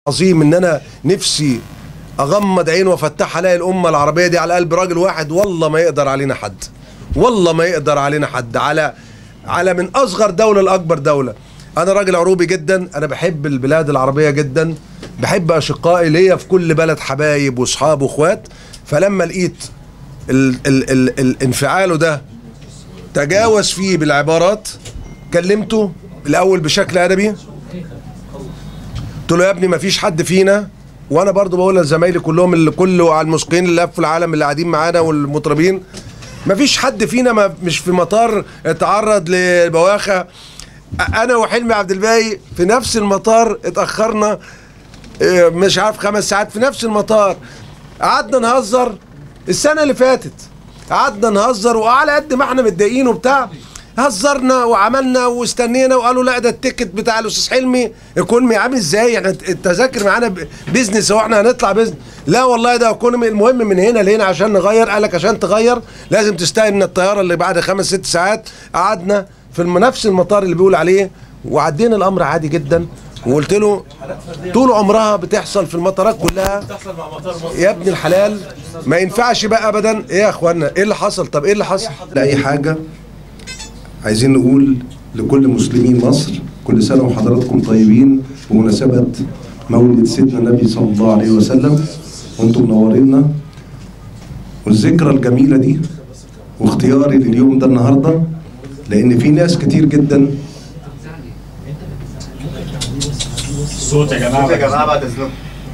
عظيم ان انا نفسي اغمض عين وافتحها الاقي الامه العربيه دي على قلب راجل واحد والله ما يقدر علينا حد والله ما يقدر علينا حد على على من اصغر دوله لاكبر دوله انا راجل عروبي جدا انا بحب البلاد العربيه جدا بحب اشقائي ليا في كل بلد حبايب واصحاب واخوات فلما لقيت ال ال ال الانفعاله ده تجاوز فيه بالعبارات كلمته الاول بشكل ادبي قلت له يا ابني ما فيش حد فينا وانا برضو بقول لزمايلي كلهم اللي كله على الموسيقيين اللي في العالم اللي قاعدين معانا والمطربين ما فيش حد فينا ما مش في مطار اتعرض لبواخه انا وحلمي عبد الباقي في نفس المطار اتاخرنا اه، مش عارف خمس ساعات في نفس المطار قعدنا نهزر السنه اللي فاتت قعدنا نهزر وعلى قد ما احنا متضايقين وبتاع هزرنا وعملنا واستنينا وقالوا لا ده التيكت بتاع الاستاذ حلمي ايكونومي عامل ازاي احنا التذاكر معانا ب- بيزنس هو احنا هنطلع بيزنس لا والله ده ايكونومي المهم من هنا لهنا عشان نغير قال لك عشان تغير لازم تستنى من الطياره اللي بعد خمس ست ساعات قعدنا في الم- نفس المطار اللي بيقول عليه وعدينا الامر عادي جدا وقلت له طول عمرها بتحصل في المطارات كلها يا ابن الحلال ما ينفعش بقى ابدا ايه يا اخوانا ايه اللي حصل طب ايه اللي حصل لا اي حاجه عايزين نقول لكل مسلمين مصر كل سنه وحضراتكم طيبين بمناسبه مولد سيدنا النبي صلى الله عليه وسلم وانتم منورينا والذكرى الجميله دي واختياري لليوم ده النهارده لان في ناس كتير جدا الصوت يا جماعه يا جماعه بعد اذنكم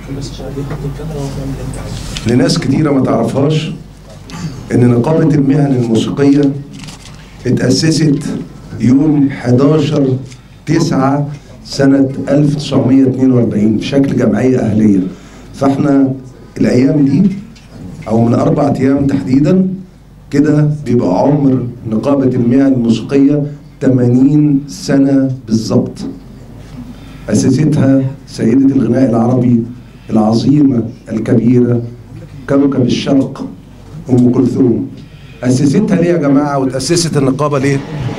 لناس كتيرة ما تعرفهاش إن نقابة المهن الموسيقية اتأسست يوم 11 9 سنة 1942 بشكل جمعية أهلية فاحنا الأيام دي أو من أربع أيام تحديدا كده بيبقى عمر نقابة المهن الموسيقية 80 سنة بالظبط أسستها سيدة الغناء العربي العظيمة الكبيرة كوكب الشرق أم كلثوم أسستها ليه يا جماعة وتأسست النقابة ليه؟